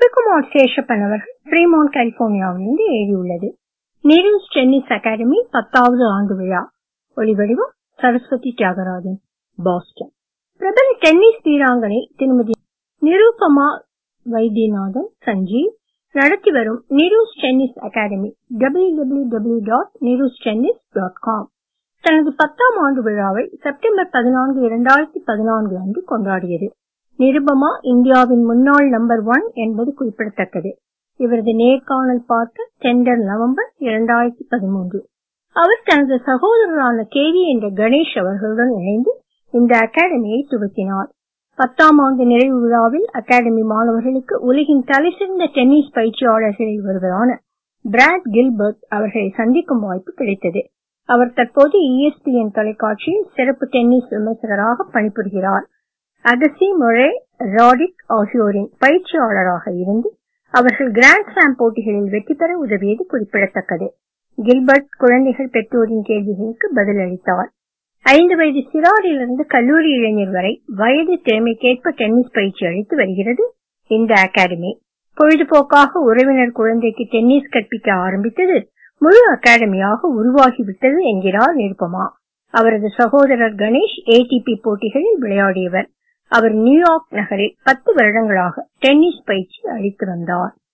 பிரபுகுமார் சேஷப்பன் அவர்கள் ஃப்ரீமோன் கலிபோர்னியாவிலிருந்து எழுதியுள்ளது நிரூஸ் tennis academy பத்தாவது ஆண்டு விழா ஒளிவடிவம் சரஸ்வதி தியாகராஜன் பாஸ்டன் பிரபல டென்னிஸ் வீராங்கனை திருமதி நிரூபமா வைத்தியநாதன் சஞ்சீவ் நடத்தி வரும் Nirus tennis academy W dot Nirus tennis dot com தனது பத்தாம் ஆண்டு விழாவை செப்டம்பர் பதினான்கு இரண்டாயிரத்தி பதினான்கு அன்று கொண்டாடியது நிருபமா இந்தியாவின் முன்னாள் நம்பர் ஒன் என்பது குறிப்பிடத்தக்கது இவரது நேர்காணல் பார்க்க டெண்டர் நவம்பர் இரண்டாயிரத்தி பதிமூன்று அவர் தனது சகோதரரான கேவி என்ற கணேஷ் அவர்களுடன் இணைந்து இந்த அகாடமியை துவக்கினார் பத்தாம் ஆண்டு நிறைவு விழாவில் அகாடமி மாணவர்களுக்கு உலகின் தலைசிறந்த டென்னிஸ் பயிற்சியாளர்களில் ஒருவரான பிராட் கில்பர்ட் அவர்களை சந்திக்கும் வாய்ப்பு கிடைத்தது அவர் தற்போது இஎஸ்பிஎன் தொலைக்காட்சியில் சிறப்பு டென்னிஸ் விமர்சகராக பணிபுரிகிறார் அகசி மொரே ராடிக் ஆகியோரின் பயிற்சியாளராக இருந்து அவர்கள் கிராண்ட் ஸ்லாம் போட்டிகளில் வெற்றி பெற உதவியது குறிப்பிடத்தக்கது கில்பர்ட் குழந்தைகள் பெற்றோரின் கேள்விகளுக்கு பதிலளித்தார் ஐந்து வயது சிறாரிலிருந்து கல்லூரி இளைஞர் வரை வயது திறமைக்கேற்ப டென்னிஸ் பயிற்சி அளித்து வருகிறது இந்த அகாடமி பொழுதுபோக்காக உறவினர் குழந்தைக்கு டென்னிஸ் கற்பிக்க ஆரம்பித்தது முழு அகாடமியாக உருவாகிவிட்டது என்கிறார் நிருபமா அவரது சகோதரர் கணேஷ் ஏடிபி போட்டிகளில் விளையாடியவர் அவர் நியூயார்க் நகரில் பத்து வருடங்களாக டென்னிஸ் பயிற்சி அளித்து வந்தார்